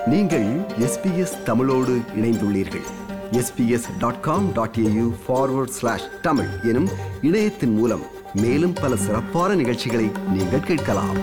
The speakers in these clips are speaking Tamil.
நீங்கள் எஸ்பிஎஸ் தமிழோடு இணைந்துள்ளீர்கள் SBS dot com dot AU forward slash Tamil எனும் இணையத்தின் மூலம் மேலும் பல சிறப்பான நிகழ்ச்சிகளை நீங்கள் கேட்கலாம்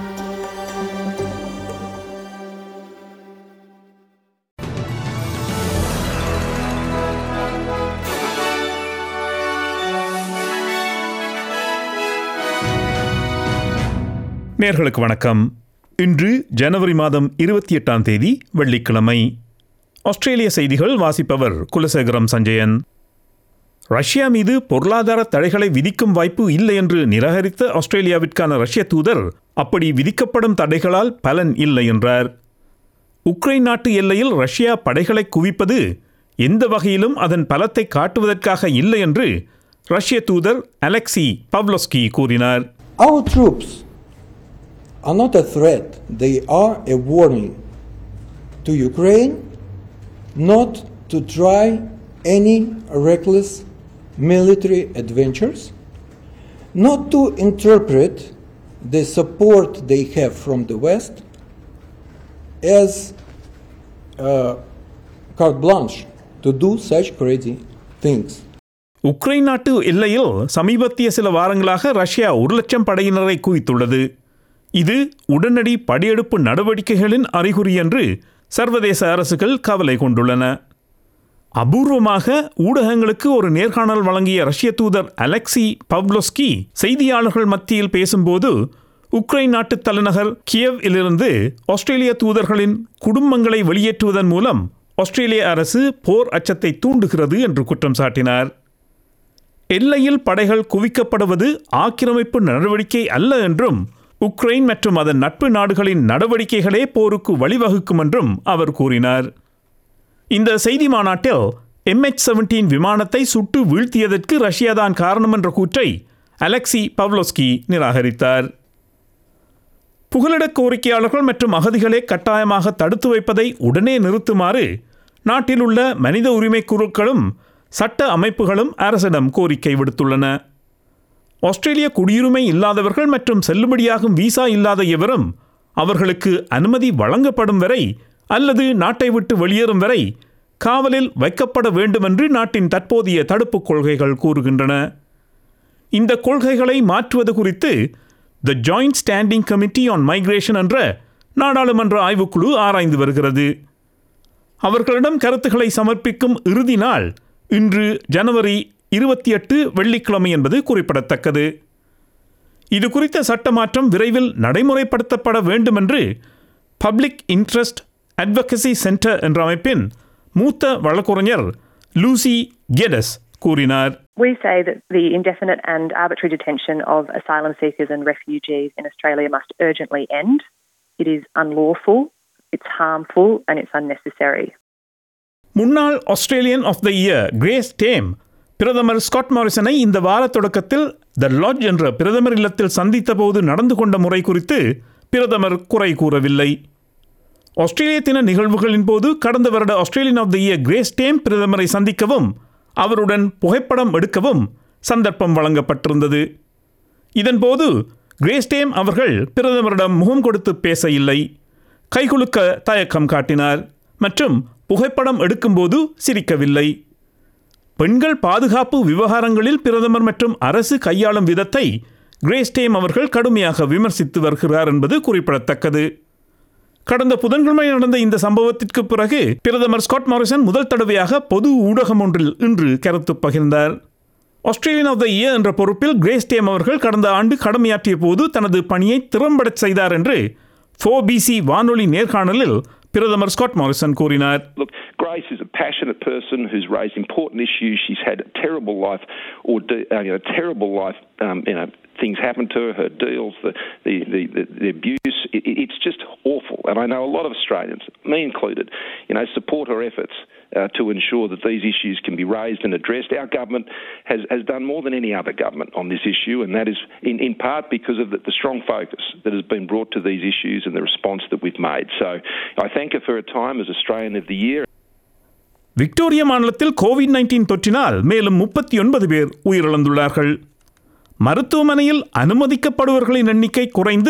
நேர்களுக்கு வணக்கம் இன்று ஜனவரி மாதம் இருபத்தி எட்டாம் தேதி வெள்ளிக்கிழமை ஆஸ்திரேலிய செய்திகள் வாசிப்பவர் குலசேகரம் சஞ்சயன் ரஷ்யா மீது பொருளாதார தடைகளை விதிக்கும் வாய்ப்பு இல்லை என்று நிராகரித்த ஆஸ்திரேலியாவிற்கான ரஷ்ய தூதர் அப்படி விதிக்கப்படும் தடைகளால் பலன் இல்லை என்றார் உக்ரைன் நாட்டு எல்லையில் ரஷ்யா படைகளை குவிப்பது எந்த வகையிலும் அதன் பலத்தை காட்டுவதற்காக இல்லை என்று ரஷ்ய தூதர் அலெக்சி பவ்லோஸ்கி கூறினார் Our troops are not a threat, they are a warning to Ukraine not to try any reckless military adventures, not to interpret the support they have from the West as uh, carte blanche to do such crazy things. Ukraine நாட்டு எல்லையில் சமீபத்திய சில வாரங்களாக ரஷ்யா ஒரு லட்சம் படையினரை குவித்துள்ளது இது உடனடி படையெடுப்பு நடவடிக்கைகளின் அறிகுறி என்று சர்வதேச அரசுகள் கவலை கொண்டுள்ளன அபூர்வமாக ஊடகங்களுக்கு ஒரு நேர்காணல் வழங்கிய ரஷ்ய தூதர் அலெக்சி பவ்லோஸ்கி செய்தியாளர்கள் மத்தியில் பேசும்போது உக்ரைன் நாட்டு தலைநகர் கியவ் இலிருந்து ஆஸ்திரேலிய தூதர்களின் குடும்பங்களை வெளியேற்றுவதன் மூலம் ஆஸ்திரேலிய அரசு போர் அச்சத்தை தூண்டுகிறது என்று குற்றம் சாட்டினார் எல்லையில் படைகள் குவிக்கப்படுவது ஆக்கிரமிப்பு நடவடிக்கை அல்ல என்றும் உக்ரைன் மற்றும் அதன் நட்பு நாடுகளின் நடவடிக்கைகளே போருக்கு வழிவகுக்கும் என்றும் அவர் கூறினார் இந்த செய்தி மாநாட்டில் எம்ஹெச் செவன்டீன் விமானத்தை சுட்டு வீழ்த்தியதற்கு ரஷ்யாதான் காரணம் என்ற கூற்றை அலெக்சி பவ்லோஸ்கி நிராகரித்தார் புகலிட கோரிக்கையாளர்கள் மற்றும் அகதிகளை கட்டாயமாக தடுத்து வைப்பதை உடனே நிறுத்துமாறு நாட்டில் உள்ள மனித உரிமை குழுக்களும் சட்ட அமைப்புகளும் அரசிடம் கோரிக்கை விடுத்துள்ளன ஆஸ்திரேலிய குடியுரிமை இல்லாதவர்கள் மற்றும் செல்லுபடியாகும் விசா இல்லாத எவரும் அவர்களுக்கு அனுமதி வழங்கப்படும் வரை அல்லது நாட்டை விட்டு வெளியேறும் வரை காவலில் வைக்கப்பட வேண்டுமென்று நாட்டின் தற்போதைய தடுப்புக் கொள்கைகள் கூறுகின்றன இந்த கொள்கைகளை மாற்றுவது குறித்து the joint standing committee on migration என்ற நாடாளுமன்ற ஆய்வுக்குழு ஆராய்ந்து வருகிறது அவர்களிடம் கருத்துக்களை சமர்ப்பிக்கும் இறுதி நாள் இன்று ஜனவரி இருபத்தி எட்டு வெள்ளிக்கிழமை என்பது குறிப்பிடத்தக்கது இது குறித்த சட்ட மாற்றம் விரைவில் நடைமுறைப்படுத்தப்பட வேண்டும் என்று பப்ளிக் இன்ட்ரெஸ்ட் அட்வொகசி சென்டர் என்ற அமைப்பின் மூத்த வழக்குரைஞர் லூசி கெடஸ் கூறினார் We say that the indefinite and arbitrary detention of asylum seekers and refugees in Australia must urgently end. It is unlawful, it's harmful, and it's unnecessary. முன்னாள் Australian of the Year Grace Tame பிரதமர் ஸ்காட் மாரிசனை இந்த வார தொடக்கத்தில் த லாட்ஜ் என்ற பிரதமர் இல்லத்தில் சந்தித்த போது நடந்து கொண்ட முறை குறித்து பிரதமர் குறை கூறவில்லை ஆஸ்திரேலிய தின நிகழ்வுகளின் போது கடந்த வருட Australian of the Year Grace Tame பிரதமரை சந்திக்கவும் அவருடன் புகைப்படம் எடுக்கவும் சந்தர்ப்பம் வழங்கப்பட்டிருந்தது இதன்போது கிரேஸ்டேம் அவர்கள் பிரதமரிடம் முகம் கொடுத்து பேச இல்லை கைகுலுக்க தயக்கம் காட்டினார் மற்றும் புகைப்படம் எடுக்கும்போது சிரிக்கவில்லை பெண்கள் பாதுகாப்பு விவகாரங்களில் பிரதமர் மற்றும் அரசு கையாளும் விதத்தை கிரேஸ்டேம் அவர்கள் கடுமையாக விமர்சித்து வருகிறார் என்பது குறிப்பிடத்தக்கது கடந்த புதன்கிழமை நடந்த இந்த சம்பவத்திற்கு பிறகு பிரதமர் ஸ்காட் மாரிசன் முதல் தடவையாக பொது ஊடகம் ஒன்றில் இன்று கருத்து பகிர்ந்தார் ஆஸ்திரேலியன் ஆஃப் த இயர் என்ற பொறுப்பில் கிரேஸ் டேம் அவர்கள் கடந்த ஆண்டு கடமையாற்றிய போது தனது பணியை திறம்படச் செய்தார் என்று ஃபோ பிசி வானொலி நேர்காணலில் பிரதமர் ஸ்காட் மாரிசன் கூறினார் Look, Grace is a passionate person who's raised important issues. She's had a terrible life, or de- uh, you know, terrible life. Um, you know, things happen to her, her deals, the the the, the, the abuse. It, it- it's just awful. And I know a lot of Australians, me included, you know, support her efforts uh, to ensure that these issues can be raised and addressed. Our government has has done more than any other government on this issue, and that is in in part because of the, the strong focus that has been brought to these issues and the response that we've made. So I thank her for her time as Australian of the Year. Victoria மாநிலத்தில் கோவிட் நைன்டீன் தொற்றினால் மேலும் முப்பத்தி ஒன்பது பேர் உயிரிழந்துள்ளார்கள் மருத்துவமனையில் அனுமதிக்கப்படுவர்களின் எண்ணிக்கை குறைந்து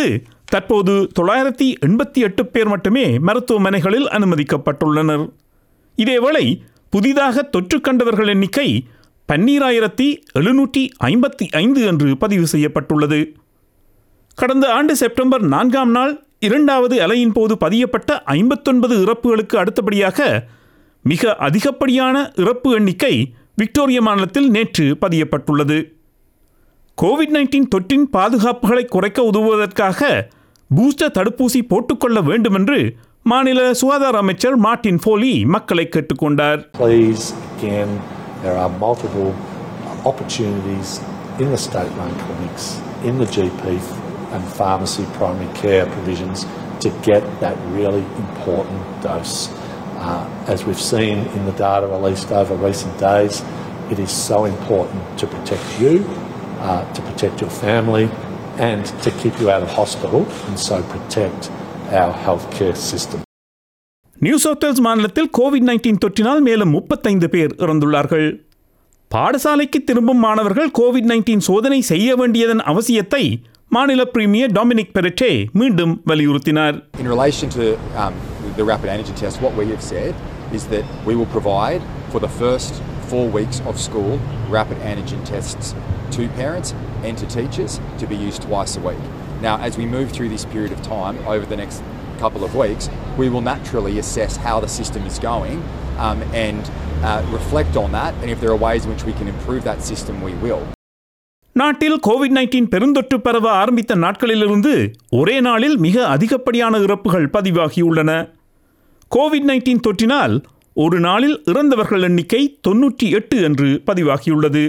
தற்போது தொள்ளாயிரத்தி எண்பத்தி எட்டு பேர் மட்டுமே மருத்துவமனைகளில் அனுமதிக்கப்பட்டுள்ளனர் இதேவேளை புதிதாக தொற்று கண்டவர்கள் எண்ணிக்கை பன்னீராயிரத்தி எழுநூற்றி ஐம்பத்தி ஐந்து என்று பதிவு செய்யப்பட்டுள்ளது கடந்த ஆண்டு செப்டம்பர் நான்காம் நாள் இரண்டாவது அலையின் போது பதியப்பட்ட ஐம்பத்தொன்பது இறப்புகளுக்கு அடுத்தபடியாக மிக அதிகப்படியான இறப்பு எண்ணிக்கை விக்டோரியா மாநிலத்தில் நேற்று பதியப்பட்டுள்ளது கோவிட் நைன்டீன் தொற்றின் பாதுகாப்புகளை குறைக்க உதவுவதற்காக பூஸ்டர் தடுப்பூசி போட்டுக்கொள்ள வேண்டும் என்று மாநில சுகாதார அமைச்சர் மார்ட்டின் ஃபோலி மக்களை கேட்டுக்கொண்டார் Please, again, there are multiple opportunities in the state-run clinics, in the GP and pharmacy primary care provisions to get that really important dose. Uh, as we've seen in the data released over recent days, it is so important to protect you, uh, to protect your family, and to keep you out of hospital, and so protect our healthcare system. New South Wales மாநிலத்தில் கோவிட் நைன்டீன் தொற்றினால் மேலும் முப்பத்தைந்து பேர் இறந்துள்ளார்கள் பாடசாலைக்கு திரும்பும் மாணவர்கள் கோவிட் நைன்டீன் சோதனை செய்ய வேண்டியதன் அவசியத்தை மாநில பிரீமியர் டாமினிக் பெரெட்டே மீண்டும் வலியுறுத்தினார் In relation to um, the rapid antigen test, what we have said is that we will provide for the first four weeks of school rapid antigen tests to parents and to teachers to be used twice a week. Now, as we move through this period of time over the next couple of weeks, we will naturally assess how the system is going um, and uh, reflect on that. And if there are ways in which we can improve that system, we will. நாட்டில் கோவிட் நைன்டீன் பெருந்தொற்று பரவ ஆரம்பித்த நாட்களிலிருந்து ஒரே நாளில் மிக அதிகப்படியான இறப்புகள் பதிவாகியுள்ளன கோவிட் நைன்டீன் தொற்றினால் ஒரு நாளில் இறந்தவர்கள் எண்ணிக்கை தொன்னூற்றி எட்டு என்று பதிவாகியுள்ளது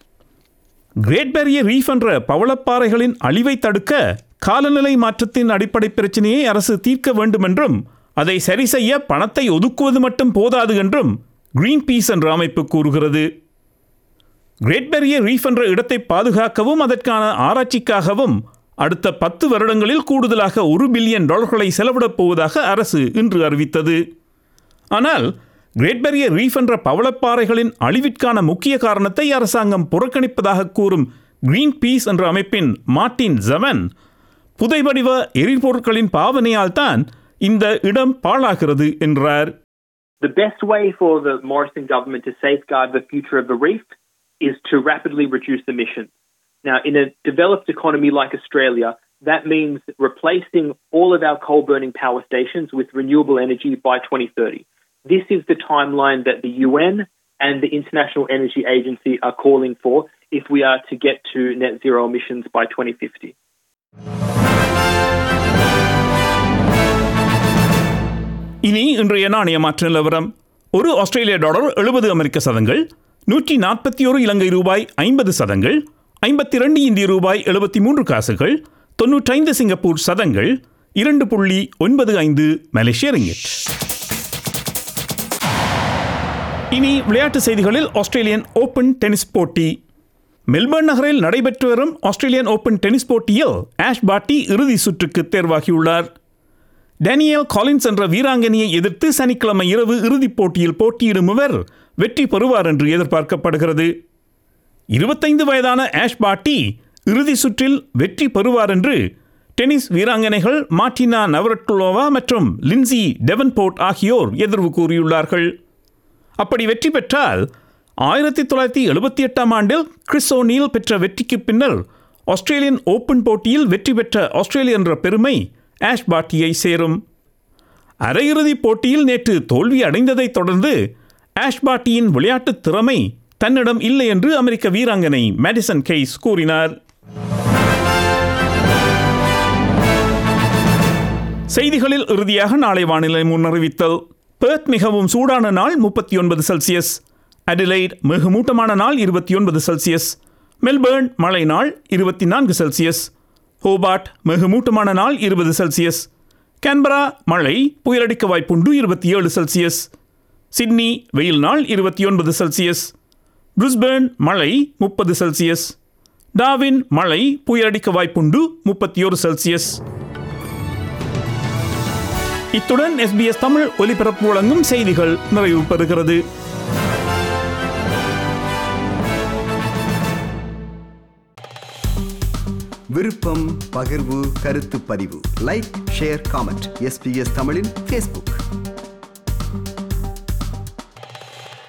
கிரேட் பேரியர் ரீஃப் என்ற பவளப்பாறைகளின் அழிவை தடுக்க காலநிலை மாற்றத்தின் அடிப்படை பிரச்சனையை அரசு தீர்க்க வேண்டும் என்றும் அதை சரி செய்ய பணத்தை ஒதுக்குவது மட்டும் போதாது என்றும் கிரீன் பீஸ் என்ற அமைப்பு கூறுகிறது கிரேட் பேரியர் ரீஃப் என்ற இடத்தை பாதுகாக்கவும் அதற்கான ஆராய்ச்சிக்காகவும் அடுத்த பத்து வருடங்களில் கூடுதலாக ஒரு பில்லியன் டாலர்களை செலவிடப் போவதாக அரசு இன்று அறிவித்தது ஆனால் கிரேட் பேரியர் ரீஃப் என்ற பவளப்பாறைகளின் அழிவிற்கான முக்கிய காரணத்தை அரசாங்கம் புறக்கணிப்பதாக கூறும் கிரீன் பீஸ் என்ற அமைப்பின் மார்ட்டின் ஜவன் புதைவடிவ எரிபொருட்களின் பாவனையால் தான் இந்த இடம் பாழாகிறது என்றார் The best way for the Morrison government to safeguard the future of the reef is to rapidly reduce emissions. Now, in a developed economy like Australia, that means replacing all of our coal burning power stations with renewable energy by 2030. This is the timeline that the UN and the International Energy Agency are calling for if we are to get to net zero emissions by 2050. இனி இன்றைய நாணய மாற்று நிலவரம் ஒரு ஆஸ்திரேலிய டாலர் எழுபது அமெரிக்க சதங்கள் நூற்றி நாற்பத்தி ஒரு இலங்கை ரூபாய் ஐம்பது சதங்கள் ஐம்பத்தி ரெண்டு இந்திய ரூபாய் எழுபத்தி மூன்று காசுகள் தொன்னூற்றைந்து சிங்கப்பூர் சதங்கள் இரண்டு புள்ளி ஒன்பது ஐந்து மலேசிய ரிங்கிட் இனி விளையாட்டு செய்திகளில் ஆஸ்திரேலியன் ஓபன் டென்னிஸ் போட்டி மெல்பர்ன் நகரில் நடைபெற்று வரும் ஆஸ்திரேலியன் ஓபன் டென்னிஸ் போட்டியில் ஆஷ் பாட்டி இறுதி சுற்றுக்கு தேர்வாகியுள்ளார் டேனியல் காலின்ஸ் என்ற வீராங்கனையை எதிர்த்து சனிக்கிழமை இரவு இறுதிப் போட்டியில் போட்டியிடும் இவர் வெற்றி பெறுவார் என்று எதிர்பார்க்கப்படுகிறது இருபத்தைந்து வயதான ஆஷ் பாட்டி இறுதி சுற்றில் வெற்றி பெறுவார் என்று டென்னிஸ் வீராங்கனைகள் மார்டினா நவரட்டுலோவா மற்றும் லின்சி டெவன்போர்ட் ஆகியோர் எதிர்வு கூறியுள்ளார்கள் அப்படி வெற்றி பெற்றால் ஆயிரத்தி தொள்ளாயிரத்தி எழுபத்தி எட்டாம் ஆண்டில் கிறிஸ் ஓநீல் பெற்ற வெற்றிக்கு பின்னர் ஆஸ்திரேலியன் ஓபன் போட்டியில் வெற்றி பெற்ற ஆஸ்திரேலியா என்ற பெருமை ஆஷ் பாட்டியை சேரும் அரையிறுதிப் போட்டியில் நேற்று தோல்வி அடைந்ததைத் தொடர்ந்து ஆஷ் பாட்டியின் விளையாட்டு திறமை தன்னிடம் இல்லை என்று அமெரிக்க வீராங்கனை மேடிசன் கெய்ஸ் கூறினார் செய்திகளில் இறுதியாக நாளை வானிலை முன்னறிவித்தல் பெர்த் மிகவும் சூடான நாள் முப்பத்தி ஒன்பது செல்சியஸ் அடிலைட் மிக மூட்டமான நாள் இருபத்தி ஒன்பது செல்சியஸ் மெல்பேர்ன் மழை நாள் இருபத்தி நான்கு செல்சியஸ் ஹோபார்ட் மிக மூட்டமான நாள் இருபது செல்சியஸ் கேன்பரா மழை புயலடிக்க வாய்ப்புண்டு இருபத்தி ஏழு செல்சியஸ் சிட்னி வெயில் நாள் இருபத்தி ஒன்பது செல்சியஸ் பிரிஸ்பேர்ன் மழை முப்பது செல்சியஸ் டாவின் மழை புயலடிக்க வாய்ப்புண்டு முப்பத்தி ஒரு செல்சியஸ் இத்துடன் எஸ்பிஎஸ் தமிழ் ஒலிபரப்பு வழங்கும் செய்திகள் நிறைவு பெறுகிறது விருப்பம் பகிர்வு கருத்து பதிவு லைக் ஷேர் காமெண்ட் எஸ்பிஎஸ் தமிழின் ஃபேஸ்புக்